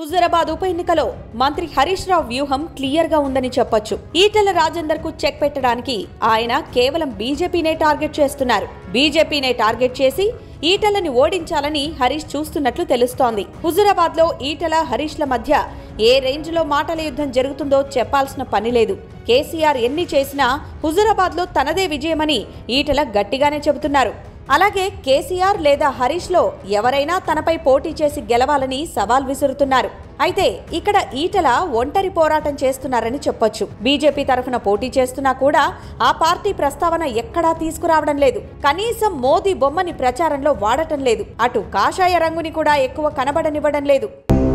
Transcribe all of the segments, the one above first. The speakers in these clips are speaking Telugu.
హుజూరాబాద్ ఉప ఎన్నికలో మంత్రి హరీష్ రావు వ్యూహం క్లియర్ గా ఉందని చెప్పొచ్చు ఈటెల రాజేందర్ కు చెక్ పెట్టడానికి ఆయన కేవలం బీజేపీనే టార్గెట్ చేస్తున్నారు బీజేపీనే టార్గెట్ చేసి ఈటెలని ఓడించాలని హరీష్ చూస్తున్నట్లు తెలుస్తోంది హుజూరాబాద్ లో ఈటెల హరీష్ల మధ్య ఏ రేంజ్ లో మాటల యుద్ధం జరుగుతుందో చెప్పాల్సిన పని లేదు కేసీఆర్ ఎన్ని చేసినా హుజూరాబాద్ లో తనదే విజయమని ఈటెల గట్టిగానే చెబుతున్నారు అలాగే కేసీఆర్ లేదా హరీష్ లో ఎవరైనా తనపై పోటీ చేసి గెలవాలని సవాల్ విసురుతున్నారు అయితే ఇక్కడ ఈటల ఒంటరి పోరాటం చేస్తున్నారని చెప్పొచ్చు బీజేపీ తరఫున పోటీ చేస్తున్నా కూడా ఆ పార్టీ ప్రస్తావన ఎక్కడా తీసుకురావడం లేదు కనీసం మోదీ బొమ్మని ప్రచారంలో వాడటం లేదు అటు కాషాయ రంగుని కూడా ఎక్కువ కనబడనివ్వడం లేదు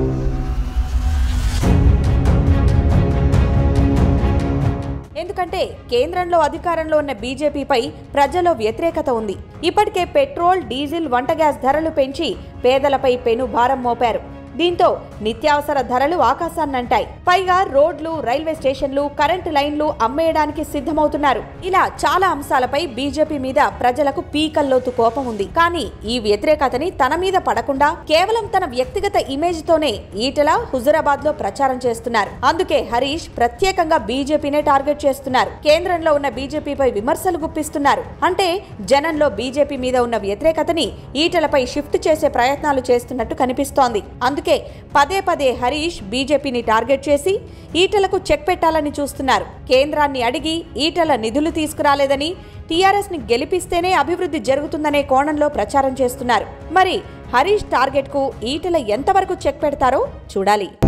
ఎందుకంటే కేంద్రంలో అధికారంలో ఉన్న బీజేపీపై ప్రజల్లో వ్యతిరేకత ఉంది ఇప్పటికే పెట్రోల్ డీజిల్ వంట గ్యాస్ ధరలు పెంచి పేదలపై పెను భారం మోపారు దీంతో నిత్యావసర ధరలు ఆకాశాన్నంటాయి పైగా రోడ్లు రైల్వే స్టేషన్లు కరెంటు లైన్లు అమ్మేయడానికి సిద్ధమవుతున్నారు ఇలా చాలా అంశాలపై బీజేపీ మీద ప్రజలకు పీకల్లోతు కోపం ఉంది కానీ ఈ వ్యతిరేకతని తన మీద పడకుండా కేవలం తన వ్యక్తిగత ఇమేజ్ తోనే ఈటల హుజురాబాద్ లో ప్రచారం చేస్తున్నారు అందుకే హరీష్ ప్రత్యేకంగా బీజేపీనే టార్గెట్ చేస్తున్నారు కేంద్రంలో ఉన్న బీజేపీపై విమర్శలు గుప్పిస్తున్నారు అంటే జనంలో బీజేపీ మీద ఉన్న వ్యతిరేకతని ఈటలపై షిఫ్ట్ చేసే ప్రయత్నాలు చేస్తున్నట్టు కనిపిస్తోంది అందుకే పదే పదే హరీష్ బీజేపీని టార్గెట్ చేసి ఈటలకు చెక్ పెట్టాలని చూస్తున్నారు కేంద్రాన్ని అడిగి ఈటల నిధులు తీసుకురాలేదని టీఆర్ఎస్ ని గెలిపిస్తేనే అభివృద్ధి జరుగుతుందనే కోణంలో ప్రచారం చేస్తున్నారు మరి హరీష్ టార్గెట్ కు ఈటల ఎంతవరకు చెక్ పెడతారో చూడాలి